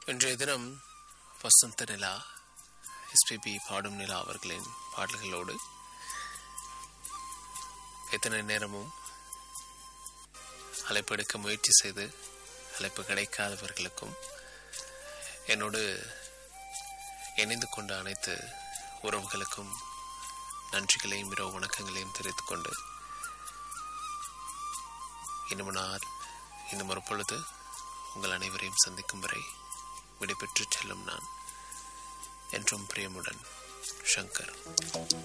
இன்றைய தினம் வசந்த நிலா எஸ்பிபி பாடும் நிலா அவர்களின் பாடல்களோடு எத்தனை நேரமும் அழைப்பு எடுக்க முயற்சி செய்து அழைப்பு கிடைக்காதவர்களுக்கும் என்னோடு இணைந்து கொண்ட அனைத்து உறவுகளுக்கும் நன்றிகளையும் இரவு வணக்கங்களையும் தெரிவித்துக் கொண்டு இன்னும் நாள் இன்னும் ஒரு பொழுது உங்கள் அனைவரையும் சந்திக்கும் வரை விடைபெற்று செல்லும் நான் என்றும் பிரியமுடன் ஷங்கர்